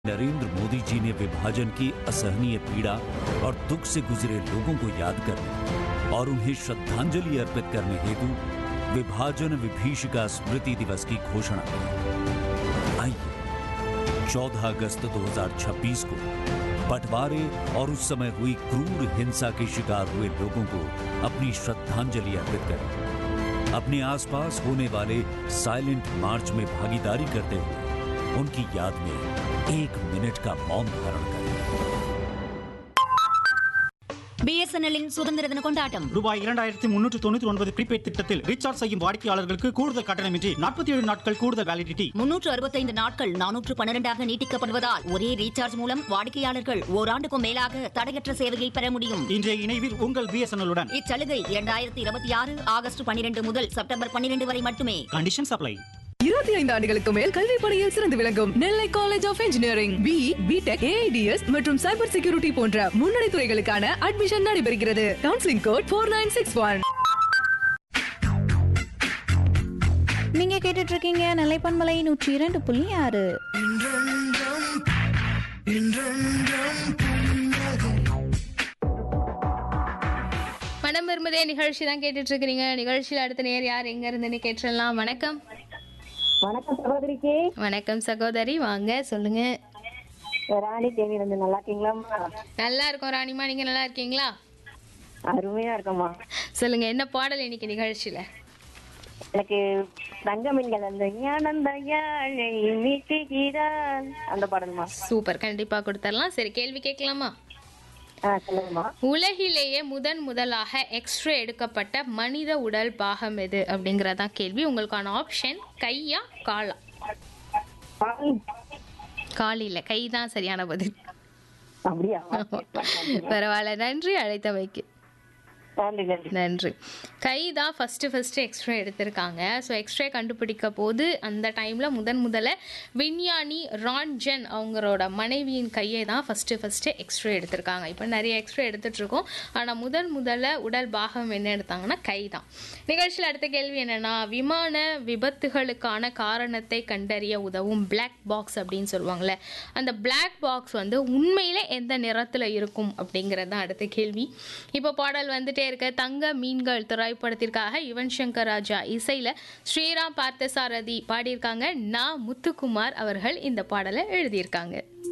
नरेंद्र मोदी जी ने विभाजन की असहनीय पीड़ा और दुख से गुजरे लोगों को याद करने और उन्हें श्रद्धांजलि अर्पित करने हेतु विभाजन विभीषिका स्मृति दिवस की घोषणा की आइए 14 अगस्त 2026 को बंटवारे और उस समय हुई क्रूर हिंसा के शिकार हुए लोगों को अपनी श्रद्धांजलि अर्पित करें अपने आसपास होने वाले साइलेंट मार्च में भागीदारी करते हुए उनकी याद में एक मिनट का मौन धारण करें பிஎஸ்என்எல்லின் சுதந்திர தின கொண்டாட்டம் ரூபாய் இரண்டாயிரத்தி முன்னூற்று தொண்ணூற்றி ஒன்பது ப்ரீபெய்ட் திட்டத்தில் ரீசார்ஜ் செய்யும் வாடிக்கையாளர்களுக்கு கூடுதல் கட்டணமின்றி நாற்பத்தி ஏழு நாட்கள் கூடுதல் வேலிடிட்டி முன்னூற்று அறுபத்தைந்து நாட்கள் நானூற்று பன்னிரெண்டாக நீட்டிக்கப்படுவதால் ஒரே ரீசார்ஜ் மூலம் வாடிக்கையாளர்கள் ஓராண்டுக்கும் மேலாக தடையற்ற சேவையை பெற முடியும் இன்றைய இணைவில் உங்கள் பிஎஸ்என்எல்லுடன் இச்சலுகை இரண்டாயிரத்தி இருபத்தி ஆறு ஆகஸ்ட் பன்னிரண்டு முதல் செப்டம்பர் பன்னிரண்டு வரை மட்டுமே கண்டிஷன் சப்ளை இருபத்தி ஐந்து ஆண்டுகளுக்கு மேல் கல்வி பணியில் சிறந்து விளங்கும் Nellai college of engineering B B Tech AI DS மற்றும் சைபர் செக்யூரிட்டி போன்ற முன்னணி துறைகளுக்கான அட்மிஷன் நடைபெறுகிறது counselling code four nine six one நீங்க கேட்டுட்டு இருக்கீங்க நிலைப்பன்மலை நூற்றி இரண்டு புள்ளி ஆறு மனம் விரும்புதே நிகழ்ச்சி தான் கேட்டுட்டு இருக்கிறீங்க நிகழ்ச்சியில் அடுத்த நேர் யார் எங்க இருந்துன்னு கேட்டுடலாம் வணக்கம் வணக்கம் சகோதரிக்கு வணக்கம் சகோதரி வாங்க சொல்லுங்க ராணி தேவி வந்து நல்லா இருக்கீங்களாம்மா நல்லா இருக்கோம் ராணிமா நீங்க நல்லா இருக்கீங்களா அருமையா இருக்கம்மா சொல்லுங்க என்ன பாடல் இன்னைக்கு நிகழ்ச்சியில எனக்கு தங்க மீன்கள் அந்த ஞானந்த யாழை மீட்டுகிறான் அந்த பாடல்மா சூப்பர் கண்டிப்பா கொடுத்துடலாம் சரி கேள்வி கேட்கலாமா ஆ சொல்லுங்கம்மா உலகிலேயே முதன் முதலாக எக்ஸ்ரே எடுக்கப்பட்ட மனித உடல் பாகம் எது அப்படிங்கறதான் கேள்வி உங்களுக்கான ஆப்ஷன் கையா காலா பால். கால் இல்ல கை தான் சரியான பதில் அப்படியா பரவாயில்ல நன்றி அழைத்தமைக்கு நன்றி நன்றி நன்றி கை தான் ஃபஸ்ட்டு ஃபஸ்ட்டு எக்ஸ்ரே எடுத்திருக்காங்க ஸோ எக்ஸ்ரே கண்டுபிடிக்க போது அந்த டைமில் முதன் முதல்ல விஞ்ஞானி ரான்ஜன் அவங்களோட மனைவியின் கையை தான் ஃபஸ்ட்டு ஃபஸ்ட்டு எக்ஸ்ரே எடுத்திருக்காங்க இப்போ நிறைய எக்ஸ்ரே எடுத்துட்ருக்கோம் ஆனால் முதன் முதல்ல உடல் பாகம் என்ன எடுத்தாங்கன்னா கை தான் நிகழ்ச்சியில் அடுத்த கேள்வி என்னென்னா விமான விபத்துகளுக்கான காரணத்தை கண்டறிய உதவும் பிளாக் பாக்ஸ் அப்படின்னு சொல்லுவாங்கள்ல அந்த பிளாக் பாக்ஸ் வந்து உண்மையில எந்த நிறத்தில் இருக்கும் அப்படிங்கிறது தான் அடுத்த கேள்வி இப்போ பாடல் வந்துட்டே இருக்க தங்க மீன்கள் திரைப்படத்திற்காக யுவன் சங்கர் ராஜா இசையில் ஸ்ரீராம் பார்த்தசாரதி பாடியிருக்காங்க நா முத்துக்குமார் அவர்கள் இந்த பாடலை எழுதியிருக்காங்க